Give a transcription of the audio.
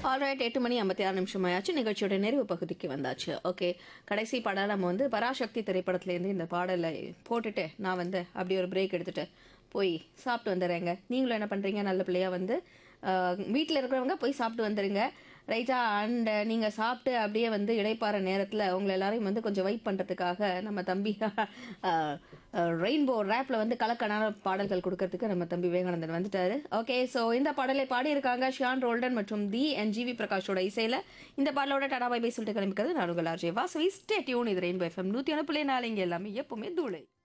alright எட்டு மணி ஐம்பத்தி ஆறு நிமிஷம் ஆயாச்சு நிகழ்ச்சியோட நிறைவு பகுதிக்கு வந்தாச்சு ஓகே கடைசி பாடல் நம்ம வந்து பராசக்தி திரைப்படத்துலேருந்து இந்த பாடலை போட்டுட்டு நான் வந்து அப்படியே ஒரு பிரேக் எடுத்துட்டு போய் சாப்பிட்டு வந்துடுறேங்க நீங்களும் என்ன பண்ணுறீங்க நல்ல பிள்ளையா வந்து வீட்டில் இருக்கிறவங்க போய் சாப்பிட்டு வந்துடுங்க ரைட்டா அண்ட் நீங்கள் சாப்பிட்டு அப்படியே வந்து இடைப்பாற நேரத்தில் உங்களை எல்லாரையும் வந்து கொஞ்சம் வெயிட் பண்ணுறதுக்காக நம்ம தம்பி ரெயின்போ ரேப்பில் வந்து கலக்கனான பாடல்கள் கொடுக்கறதுக்கு நம்ம தம்பி விவேகானந்தன் வந்துட்டாரு ஓகே ஸோ இந்த பாடலை பாடியிருக்காங்க ஷியான் ரோல்டன் மற்றும் தி என் ஜிவி பிரகாஷோட இசையில் இந்த பாடலோட டடா பை பை சொல்லிட்டு கிளம்பிக்கிறது நான் உங்கள் ஆர்ஜே வாசவி ஸ்டே டியூன் இது ரெயின்போ எஃப்எம் நூற்றி அனுப்புலே நாளைங்க எல்லாமே எப்பவுமே தூளை